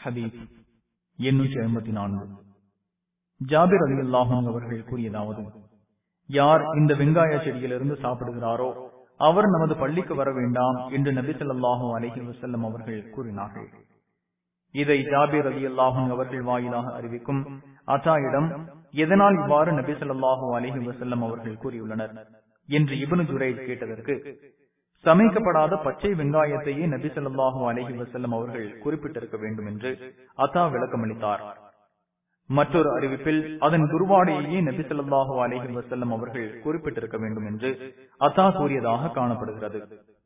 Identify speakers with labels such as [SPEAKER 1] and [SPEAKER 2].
[SPEAKER 1] ஹதீஸ் எண்ணூற்றி ஐம்பத்தி நான்கு ஜாபிர் அலி அல்லாஹும் அவர்கள் கூறியதாவது யார் இந்த வெங்காய செடியிலிருந்து சாப்பிடுகிறாரோ அவர் நமது பள்ளிக்கு வர வேண்டாம் என்று நபி ஸல்லல்லாஹு அலைஹி வஸல்லம் அவர்கள் கூறினார்கள் இதை ஜாபிர் அலி அல்லாஹும் அவர்கள் வாயிலாக அறிவிக்கும் அத்தாயிடம் எதனால் இவ்வாறு நபி ஸல்லல்லாஹு அலைஹி வஸல்லம் அவர்கள் கூறியுள்ளனர் என்று இப்னு ஜுரை கேட்டதற்கு சமைக்கப்படாத பச்சை வெங்காயத்தையே நபி ஸல்லல்லாஹு அலைஹி வஸல்லம் அவர்கள் குறிப்பிட்டிருக்க வேண்டும் என்று அத்தா விளக்கமளித்தார் மற்றொரு அறிவிப்பில் அதன் குருவாடையே நபி ஸல்லல்லாஹு அலைஹி வஸல்லம் அவர்கள் குறிப்பிட்டிருக்க வேண்டும் என்று அத்தா கூறியதாக காணப்படுகிறது